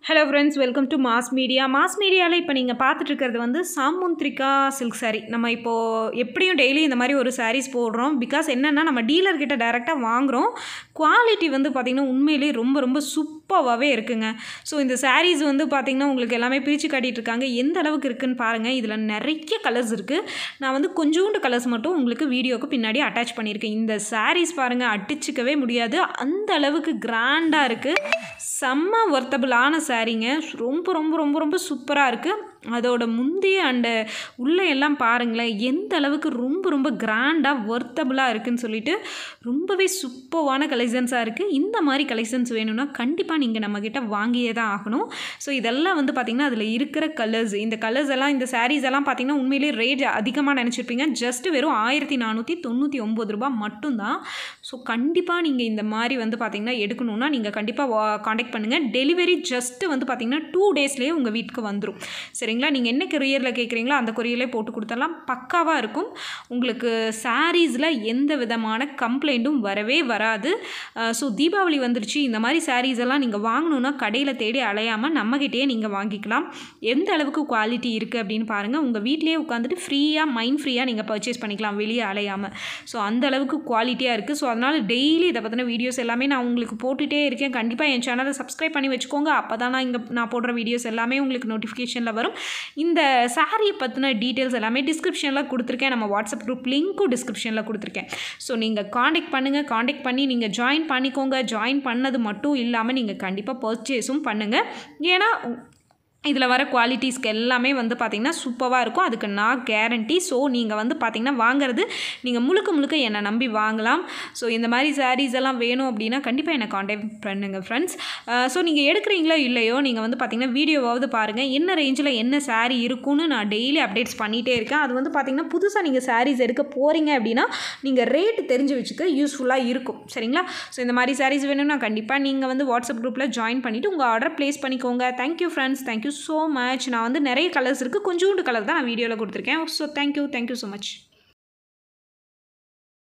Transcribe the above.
hello friends welcome to mass media mass மீடியாவில் இப்போ நீங்கள் பார்த்துட்டு இருக்கிறது வந்து சாமுந்திரிகா சில்க் saree நம்ம இப்போது எப்படியும் டெய்லி இந்த மாதிரி ஒரு sarees போடுறோம் பிகாஸ் என்னென்னா நம்ம டீலர்கிட்ட டைரெக்டாக வாங்குகிறோம் குவாலிட்டி வந்து பார்த்திங்கன்னா உண்மையிலேயே ரொம்ப ரொம்ப சூப்பராகவே இருக்குங்க ஸோ இந்த sarees வந்து பார்த்திங்கன்னா உங்களுக்கு எல்லாமே பிரித்து காட்டிட்டு இருக்காங்க எந்த அளவுக்கு இருக்குன்னு பாருங்கள் இதில் நிறைய கலர்ஸ் இருக்குது நான் வந்து கொஞ்சோண்டு கலர்ஸ் மட்டும் உங்களுக்கு வீடியோக்கு பின்னாடி அட்டாச் பண்ணியிருக்கேன் இந்த sarees பாருங்கள் அடிச்சுக்கவே முடியாது அந்த அளவுக்கு கிராண்டாக இருக்குது செம்ம ஒர்த்தபிளான சாரீங்க ரொம்ப ரொம்ப ரொம்ப ரொம்ப சூப்பராக இருக்குது அதோட முந்தைய அண்ட உள்ளே எல்லாம் பாருங்களேன் எந்த அளவுக்கு ரொம்ப ரொம்ப கிராண்டாக ஒர்த்தபுளாக இருக்குன்னு சொல்லிட்டு ரொம்பவே சூப்பர்வான கலெக்ஷன்ஸாக இருக்குது இந்த மாதிரி கலெக்ஷன்ஸ் வேணும்னா கண்டிப்பாக நீங்கள் நம்மக்கிட்ட வாங்கியே தான் ஆகணும் ஸோ இதெல்லாம் வந்து பார்த்திங்கன்னா அதில் இருக்கிற கலர்ஸ் இந்த கலர்ஸ் எல்லாம் இந்த sarees எல்லாம் பார்த்திங்கன்னா உண்மையிலேயே ரேட் அதிகமாக நினச்சிருப்பீங்க ஜஸ்ட் வெறும் ஆயிரத்தி நானூற்றி தொண்ணூற்றி ஒம்பது ரூபாய் மட்டும்தான் ஸோ கண்டிப்பாக நீங்கள் இந்த மாதிரி வந்து பார்த்திங்கன்னா எடுக்கணும்னா நீங்கள் கண்டிப்பாக காண்டாக்ட் பண்ணுங்கள் டெலிவரி ஜஸ்ட்டு வந்து பார்த்திங்கன்னா டூ டேஸ்லேயே உங்கள் வீட்டுக்கு வந்துடும் சரிங்களா நீங்கள் என்ன கொரியரில் கேட்குறீங்களோ அந்த கொரியர்லேயே போட்டு கொடுத்துடலாம் பக்காவாக இருக்கும் உங்களுக்கு சாரீஸில் எந்த விதமான கம்ப்ளைண்ட்டும் வரவே வராது ஸோ தீபாவளி வந்துருச்சு இந்த மாதிரி sarees எல்லாம் நீங்கள் வாங்கணுன்னா கடையில் தேடி அலையாமல் நம்மக்கிட்டேயே நீங்கள் வாங்கிக்கலாம் எந்த அளவுக்கு குவாலிட்டி இருக்குது அப்படின்னு பாருங்கள் உங்கள் வீட்டிலேயே உட்காந்துட்டு ஃப்ரீயாக மைண்ட் ஃப்ரீயாக நீங்கள் பர்ச்சேஸ் பண்ணிக்கலாம் வெளியே அலையாமல் ஸோ அந்த அளவுக்கு குவாலிட்டியாக இருக்குது ஸோ அதனால் டெய்லி இதை பற்றின வீடியோஸ் எல்லாமே நான் உங்களுக்கு போட்டுகிட்டே இருக்கேன் கண்டிப்பாக என் சேனலை சப்ஸ்கிரைப் பண்ணி வச்சுக்கோங்க அப்போ தான் நான் இங்கே நான் போடுற வீடியோஸ் எல்லாமே உங்களுக்கு நோட்டிஃபிகேஷனில் வரும் இந்த சாரியை பற்றின டீட்டெயில்ஸ் எல்லாமே டிஸ்கிரிப்ஷனில் கொடுத்துருக்கேன் நம்ம வாட்ஸ்அப் குரூப் லிங்க்கும் டிஸ்கிரிப்ஷனில் கொடுத்துருக்கேன் ஸோ நீங்கள் காண்டாக்ட் பண்ணுங்கள் காண்டாக்ட் பண்ணி நீங்கள் ஜாயின் பண்ணிக்கோங்க ஜாயின் பண்ணது மட்டும் இல்லாமல் நீங்கள் கண்டிப்பாக பர்ச்சேஸும் பண்ணுங்கள் ஏன்னா இதில் வர குவாலிட்டிஸ்க்கு எல்லாமே வந்து பார்த்திங்கன்னா சூப்பராக இருக்கும் அதுக்கு நான் கேரண்டி ஸோ நீங்கள் வந்து பார்த்திங்கன்னா வாங்குறது நீங்கள் முழுக்க முழுக்க என்னை நம்பி வாங்கலாம் ஸோ இந்த மாதிரி sarees எல்லாம் வேணும் அப்படின்னா கண்டிப்பாக என்னை காண்டாக்ட் பண்ணுங்கள் ஃப்ரெண்ட்ஸ் ஸோ நீங்கள் எடுக்கிறீங்களோ இல்லையோ நீங்கள் வந்து பார்த்திங்கன்னா வீடியோவாவது பாருங்கள் என்ன ரேஞ்சில் என்ன saree இருக்குன்னு நான் டெய்லி அப்டேட்ஸ் பண்ணிகிட்டே இருக்கேன் அது வந்து பார்த்திங்கன்னா புதுசாக நீங்கள் sarees எடுக்க போகிறீங்க அப்படின்னா நீங்கள் ரேட்டு தெரிஞ்சு வச்சுக்க யூஸ்ஃபுல்லாக இருக்கும் சரிங்களா ஸோ இந்த மாதிரி sarees வேணும்னா கண்டிப்பாக நீங்கள் வந்து வாட்ஸ்அப் குரூப்பில் ஜாயின் பண்ணிவிட்டு உங்கள் ஆர்டர் ப்ளேஸ் பண்ணிக்கோங்க thank you friends thank you so much நான் வந்து நிறைய கலர்ஸ் இருக்குது கொஞ்சோண்டு கலர் தான் நான் வீடியோவில் கொடுத்துருக்கேன் so thank you thank you so much